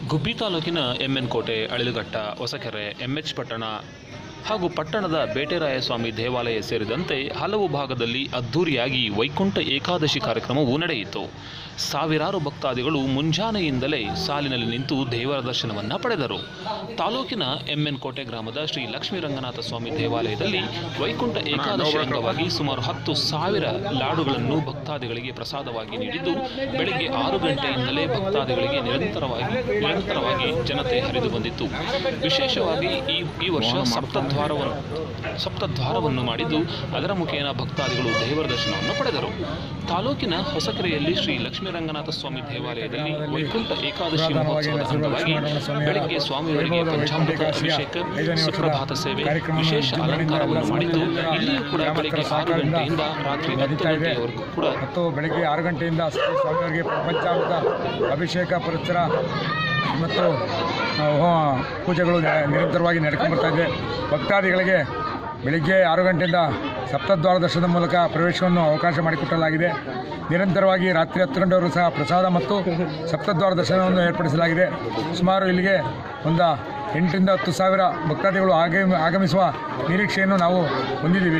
ಗುಬ್ಬಿ ತಾಲೂಕಿನ ಎಮ್ಎನ್ ಕೋಟೆ ಅಳಿಲುಘಟ್ಟ ಹೊಸಕೆರೆ ಎಂಎಚ್ ಪಟ್ಟಣ ಹಾಗೂ ಪಟ್ಟಣದ ಬೇಟೆರಾಯ ಸ್ವಾಮಿ ದೇವಾಲಯ ಸೇರಿದಂತೆ ಹಲವು ಭಾಗದಲ್ಲಿ ಅದ್ಧೂರಿಯಾಗಿ ವೈಕುಂಠ ಏಕಾದಶಿ ಕಾರ್ಯಕ್ರಮವು ನಡೆಯಿತು ಸಾವಿರಾರು ಭಕ್ತಾದಿಗಳು ಮುಂಜಾನೆಯಿಂದಲೇ ಸಾಲಿನಲ್ಲಿ ನಿಂತು ದೇವರ ದರ್ಶನವನ್ನು ಪಡೆದರು ತಾಲೂಕಿನ ಎಮ್ಎನ್ ಕೋಟೆ ಗ್ರಾಮದ ಶ್ರೀ ಲಕ್ಷ್ಮೀ ರಂಗನಾಥ ಸ್ವಾಮಿ ದೇವಾಲಯದಲ್ಲಿ ವೈಕುಂಠ ಏಕಾದಶಿ ಅಂಗವಾಗಿ ಸುಮಾರು ಹತ್ತು ಸಾವಿರ ಲಾಡುಗಳನ್ನು ಭಕ್ತಾದಿಗಳಿಗೆ ಪ್ರಸಾದವಾಗಿ ನೀಡಿದ್ದು ಬೆಳಗ್ಗೆ ಆರು ಗಂಟೆಯಿಂದಲೇ ಭಕ್ತಾದಿಗಳಿಗೆ ನಿರಂತರವಾಗಿ ನಿರಂತರವಾಗಿ ಜನತೆ ಹರಿದು ಬಂದಿತ್ತು ವಿಶೇಷವಾಗಿ ಈ ಈ ವರ್ಷ ಸಪ್ತದ್ವಾರವನ್ನು ಸಪ್ತದ್ವಾರವನ್ನು ಮಾಡಿದ್ದು ಅದರ ಮುಖೇನ ಭಕ್ತಾದಿಗಳು ದೇವರ ದರ್ಶನವನ್ನು ಪಡೆದರು ತಾಲೂಕಿನ ಹೊಸಕೆರೆಯಲ್ಲಿ ಶ್ರೀ ಲಕ್ಷ್ಮೀರಂಗನಾಥ ಸ್ವಾಮಿ ದೇವಾಲಯದಲ್ಲಿ ವೈಕುಂಠ ಏಕಾದಶಿ ಮಹೋತ್ಸವದ ಅಂಗವಾಗಿ ಬೆಳಗ್ಗೆ ಸ್ವಾಮಿಯವರಿಗೆ ಪಂಚಾಮೃತ ಅಭಿಷೇಕ ಸುಪ್ರಭಾತ ಸೇವೆ ವಿಶೇಷ ಅಲಂಕಾರವನ್ನು ಮಾಡಿದ್ದು ಇಲ್ಲಿಯೂ ಕೂಡ ಬೆಳಗ್ಗೆ ಆರು ಗಂಟೆಯಿಂದ ರಾತ್ರಿ ಹತ್ತು ಗಂಟೆಯವರೆಗೂ ಕೂಡ ಮತ್ತು ಬೆಳಗ್ಗೆ ಆರು ಗಂಟೆಯಿಂದ ಶ್ರೀ ಸ್ವಾಮಿಯವರಿಗೆ ಪಂಚಾಮೃತ ಅಭಿಷೇಕ ಪರಿಸರ ಮತ್ತು ಆ, ಹೋ- ಪೂಜೆಗಳು ನೆ- ನಿರಂತರವಾಗಿ ನಡ್ಕೊಂಡು ಬರ್ತಾ ಇದೆ ಭಕ್ತಾದಿಗಳಿಗೆ ಬೆಳಿಗ್ಗೆ ಆರು ಗಂಟೆಯಿಂದ ಸಪ್ತದ್ವಾರ ದರ್ಶನದ ಮೂಲಕ ಪ್ರವೇಶವನ್ನು ಅವಕಾಶ ಮಾಡಿಕೊಟ್ಟಲಾಗಿದೆ ನಿರಂತರವಾಗಿ ರಾತ್ರಿ ಹತ್ತು ಗಂಟೆವರೆಗೂ ಸಹ ಪ್ರಸಾದ ಮತ್ತು ಸಪ್ತದ್ವಾರ ದರ್ಶನವನ್ನು ಏರ್ಪಡಿಸಲಾಗಿದೆ ಸುಮಾರು ಇಲ್ಲಿಗೆ ಒಂದು ಎಂಟರಿಂದ ಹತ್ತು ಸಾವಿರ ಭಕ್ತಾದಿಗಳು ಆಗಮಿ ಆಗಮಿಸುವ ನಿರೀಕ್ಷೆಯನ್ನು ನಾವು ಹೊಂದಿದ್ದೀವಿ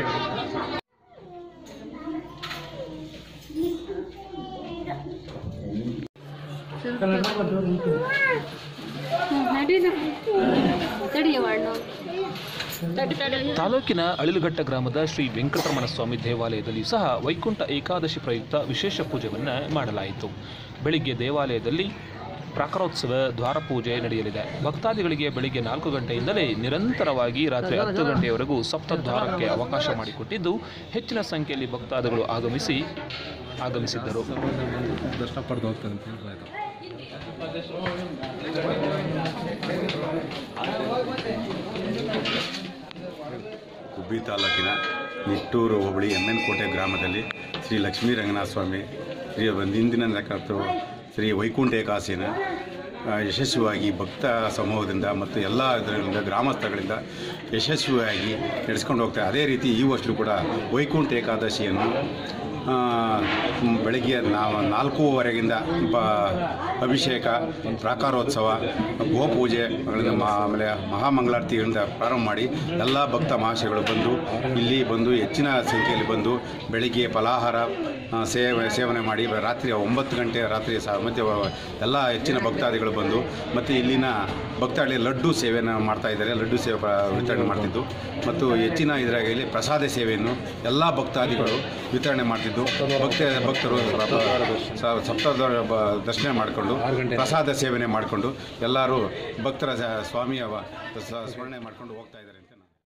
ನಡೀಲಿ ತಡಿಯವಾಡ ತಡಿ ತಡಿ ತಾಲೂಕಿನ ಅಳಿಲುಘಟ್ಟ ಗ್ರಾಮದ ಶ್ರೀ ವೆಂಕಟರಮಣ ಸ್ವಾಮಿ ದೇವಾಲಯದಲ್ಲಿಯೂ ಸಹ ವೈಕುಂಠ ಏಕಾದಶಿ ಪ್ರಯುಕ್ತ ವಿಶೇಷ ಪೂಜೆಯನ್ನು ಮಾಡಲಾಯಿತು ಬೆಳಿಗ್ಗೆ ದೇವಾಲಯದಲ್ಲಿ ಪ್ರಾಕಾರೋತ್ಸವ ದ್ವಾರ ಪೂಜೆ ನಡೆಯಲಿದೆ ಭಕ್ತಾದಿಗಳಿಗೆ ಬೆಳಿಗ್ಗೆ ನಾಲ್ಕು ಗಂಟೆಯಿಂದಲೇ ನಿರಂತರವಾಗಿ ರಾತ್ರಿ ಹತ್ತು ಗಂಟೆಯವರೆಗೂ ಸಪ್ತದ್ವಾರಕ್ಕೆ ಅವಕಾಶ ಮಾಡಿಕೊಟ್ಟಿದ್ದು ಹೆಚ್ಚಿನ ಸಂಖ್ಯೆಯಲ್ಲಿ ಭಕ್ತಾದಿಗಳು ಆಗಮಿಸಿ ಆಗಮಿಸಿದ್ದರು ದರ್ಶನ ಪಡೆದು ಹೋಗ್ತದೆ ಅಂತ ಹೇಳಿದ್ರು ಗುಬ್ಬಿ ತಾಲೂಕಿನ ನಿಟ್ಟೂರು ಹೋಬಳಿ ಎಮ್ ಎನ್ ಕೋಟೆ ಗ್ರಾಮದಲ್ಲಿ ಶ್ರೀ ಲಕ್ಷ್ಮೀ ರಂಗನಾಥ ಸ್ವಾಮಿ ಶ್ರೀ ಒಂದು ಹಿಂದಿನ ನೆನಕತ್ತು ಶ್ರೀ ವೈಕುಂಠ ಏಕಾದಶಿನ ಆ, ಯಶಸ್ವಿಯಾಗಿ ಭಕ್ತ ಸಮೂಹದಿಂದ ಮತ್ತು ಎಲ್ಲ ಇದರಿಂದ ಗ್ರಾಮಸ್ಥಗಳಿಂದ ಯಶಸ್ವಿಯಾಗಿ ನಡೆಸ್ಕೊಂಡು ಹೋಗ್ತಾರೆ ಅದೇ ರೀತಿ ಈ ವರ್ಷವೂ ಕೂಡ ವೈಕುಂಠ ಏಕಾದಶಿಯನ್ನು ಆ, ಮ್, ಬೆಳಗ್ಗೆ ನಾವು ನಾಲ್ಕೂವರೆಗಿಂದ ಬ ಅಭಿಷೇಕ ಪ್ರಾಕಾರೋತ್ಸವ ಗೋಪೂಜೆಗಳಿಂದ ಮ- ಆಮೇಲೆ ಮಹಾಮಂಗಳಾರತಿಗಳಿಂದ ಪ್ರಾರಂಭ ಮಾಡಿ ಎಲ್ಲ ಭಕ್ತ ಮಹಾಶಯಗಳು ಬಂದು ಇಲ್ಲಿ ಬಂದು ಹೆಚ್ಚಿನ ಸಂಖ್ಯೆಯಲ್ಲಿ ಬಂದು ಬೆಳಿಗ್ಗೆ ಫಲಾಹಾರ ಆ, ಸೇವೆ ಸೇವನೆ ಮಾಡಿ ರಾತ್ರಿ ಒಂಬತ್ತು ಗಂಟೆ ರಾತ್ರಿ ಸಹ ಮತ್ತೆ ಎಲ್ಲ ಹೆಚ್ಚಿನ ಭಕ್ತಾದಿಗಳು ಬಂದು ಮತ್ತು ಇಲ್ಲಿನ ಭಕ್ತಾಳಿ ಲಡ್ಡು ಸೇವೆಯನ್ನು ಮಾಡ್ತಾ ಇದ್ದಾರೆ ಲಡ್ಡು ಸೇವೆ ಪ್ರ- ವಿತರಣೆ ಮಾಡ್ತಿದ್ದು ಮತ್ತು ಹೆಚ್ಚಿನ ಇದರಾಗಿ ಇಲ್ಲಿ ಪ್ರಸಾದ ಸೇವೆಯನ್ನು ಎಲ್ಲ ಭಕ್ತಾದಿಗಳು ವಿತರಣೆ ಮಾಡ್ತಿದ್ದು ಭಕ್ತ ಭಕ್ತರು ಸ- ಸಪ್ತದ್ವಾರ ಬ- ದರ್ಶನ ಮಾಡಿಕೊಂಡು ಪ್ರಸಾದ ಸೇವನೆ ಮಾಡಿಕೊಂಡು ಎಲ್ಲರೂ ಭಕ್ತರ ಸ- ಸ್ವಾಮಿಯ ವ- ಸ- ಸ್ಮರಣೆ ಮಾಡಿಕೊಂಡು ಹೋಗ್ತಾ ಇದ್ದಾರೆ ಅಂತ